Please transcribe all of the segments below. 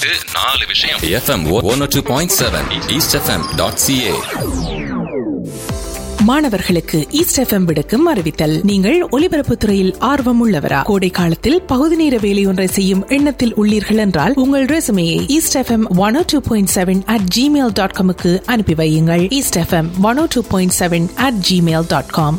பத்து நாலு விஷயம் FM one two point seven East FM dot CA மாணவர்களுக்கு ஈஸ்ட் எஃப்எம் விடுக்கும் அறிவித்தல் நீங்கள் ஒலிபரப்புத் துறையில் ஆர்வம் உள்ளவரா கோடை காலத்தில் பகுதி நேர வேலையொன்றை செய்யும் எண்ணத்தில் உள்ளீர்கள் என்றால் உங்கள் ரெசுமையை East FM one two point seven at Gmail dot காமுக்கு அனுப்பி வையுங்கள் East FM one two point seven at Gmail dot com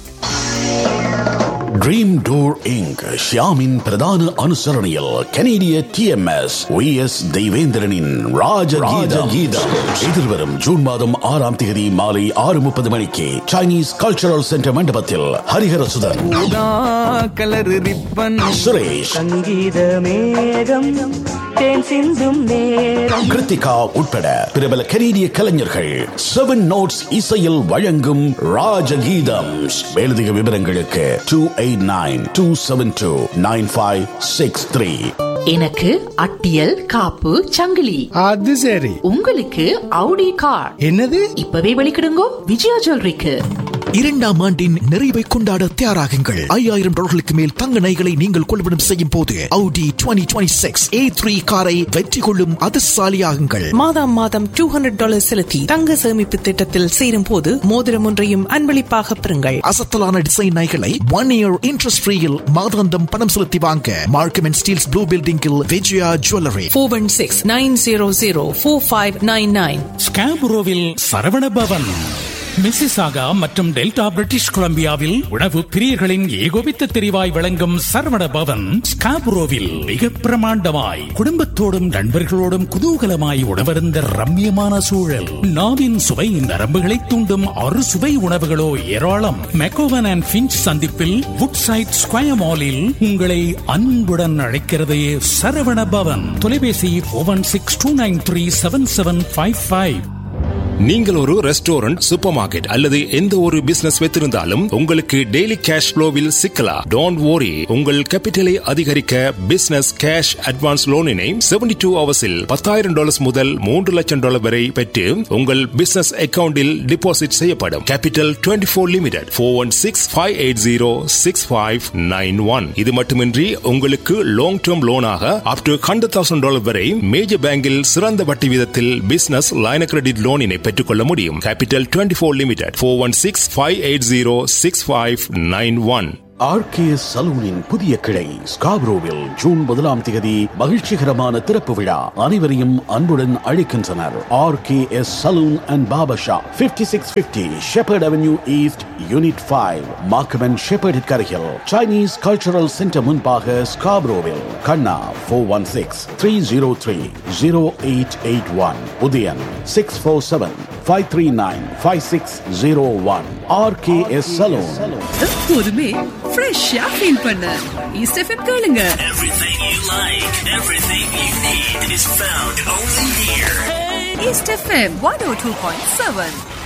dream door inc ஷியாமின் பிரதான அனுசரணையில் கனேடிய டிஎம்எஸ் வி எஸ் தெய்வேந்திரனின் ராஜகீதம் எதிர்வரும் ஜூன் மாதம் ஆறாம் தேதி மாலை ஆறு முப்பது மணிக்கு சைனீஸ் கல்ச்சரல் சென்டர் மண்டபத்தில் ஹரிஹரசுதன் கலர் ரிப்பன் சுரேஷ் சங்கீத மேகம் தேன் சிந்தும் நேரம் கிருத்திகா உட்பட பிரபல கனேடிய கலைஞர்கள் செவன் நோட்ஸ் இசையில் வழங்கும் ராஜகீதம் மேலதிக விவரங்களுக்கு two eight nine two seven two nine five six three எனக்கு அட்டியல் காப்பு சங்கிலி அது சரி உங்களுக்கு அவுடி கார் என்னது இப்பவே வெளிக்கிடுங்கோ விஜயா ஜுவல்லரிக்கு இரண்டாம் ஆண்டின் நிறைவை கொண்டாட தயாராகுங்கள் ஐயாயிரம் டாலர்களுக்கு மேல் தங்க நகைகளை நீங்கள் கொள்வனம் செய்யும் போது Audi 2026 A3 காரை வெற்றி கொள்ளும் அதிர்ஷ்டசாலியாகுங்கள் மாதம் மாதம் டூ ஹண்ட்ரட் டாலர் செலுத்தி தங்க சேமிப்பு திட்டத்தில் சேரும் போது மோதிரம் ஒன்றையும் அன்பளிப்பாக பெறுங்கள் அசத்தலான டிசைன் நகைகளை ஒன் இயர் இன்ட்ரெஸ்ட் ஃப்ரீயில் மாதாந்தம் பணம் செலுத்தி வாங்க மார்க்கம் அண்ட் ஸ்டீல்ஸ் ப்ளூ பில்டிங்கில் Vijaya jewellery four one six nine zero zero four five nine nine ஸ்காபுரோவில் சரவண பவன் மிசிசாகா மற்றும் டெல்டா பிரிட்டிஷ் கொலம்பியாவில் உணவு பிரியர்களின் ஏகோபித்த தெரிவாய் விளங்கும் சரவண பவன் ஸ்காபுரோவில் மிக பிரமாண்டமாய் குடும்பத்தோடும் நண்பர்களோடும் குதூகலமாய் உணவருந்த ரம்மியமான சூழல் நாவின் சுவை நரம்புகளை தூண்டும் அறு சுவை உணவுகளோ ஏராளம் மெக்கோவன் அண்ட் பிஞ்ச் சந்திப்பில் வுட் சைட் ஸ்கொயர் மாலில் உங்களை அன்புடன் அழைக்கிறது சரவண பவன் தொலைபேசி one six two nine three seven seven five five நீங்கள் ஒரு ரெஸ்டாரண்ட் சூப்பர் மார்க்கெட் அல்லது எந்த ஒரு பிசினஸ் வைத்திருந்தாலும் உங்களுக்கு டெய்லி கேஷ் ஃப்ளோவில் சிக்கலாம் டோன்ட் worry உங்கள் கேபிட்டலை அதிகரிக்க பிசினஸ் கேஷ் அட்வான்ஸ் லோனினை 72 டூ ஹவர்ஸில் பத்தாயிரம் டாலர்ஸ் முதல் மூன்று லட்சம் டாலர் வரை பெற்று உங்கள் பிசினஸ் அக்கவுண்டில் டிபாசிட் செய்யப்படும் capital 24 four limited four one six five eight zero six five nine one இது மட்டுமின்றி உங்களுக்கு லாங் டேர்ம் லோனாக up to hundred thousand dollar வரை மேஜர் பேங்கில் சிறந்த வட்டி வீதத்தில் பிசினஸ் லைன கிரெடிட் லோனினை பெற்றுக்கொள்ள முடியும் capital twenty four limited four one six five eight zero six five nine one RKS சலூனின் புதிய கிளை ஸ்காப்ரோவில் ஜூன் முதலாம் தேதி மகிழ்ச்சிகரமான திறப்பு விழா அனைவரையும் அன்புடன் அழைக்கின்றனர் RKS salon and Baba shop 5650 six fifty Sheppard avenue east unit five Markham and ஷெப்பர்டிற்கு அருகில் சைனீஸ் கல்ச்சரல் சென்டர் முன்பாக ஸ்காப்ரோவில் Kanna four one six three zero three zero eight eight one Uthayan six four seven five three nine five six zero one RKS salon எப்போதுமே ஃப்ரெஷ்ஷா feel பண்ண East FM கேளுங்க Everything you like, everything you need is found only here. East FM one O two point seven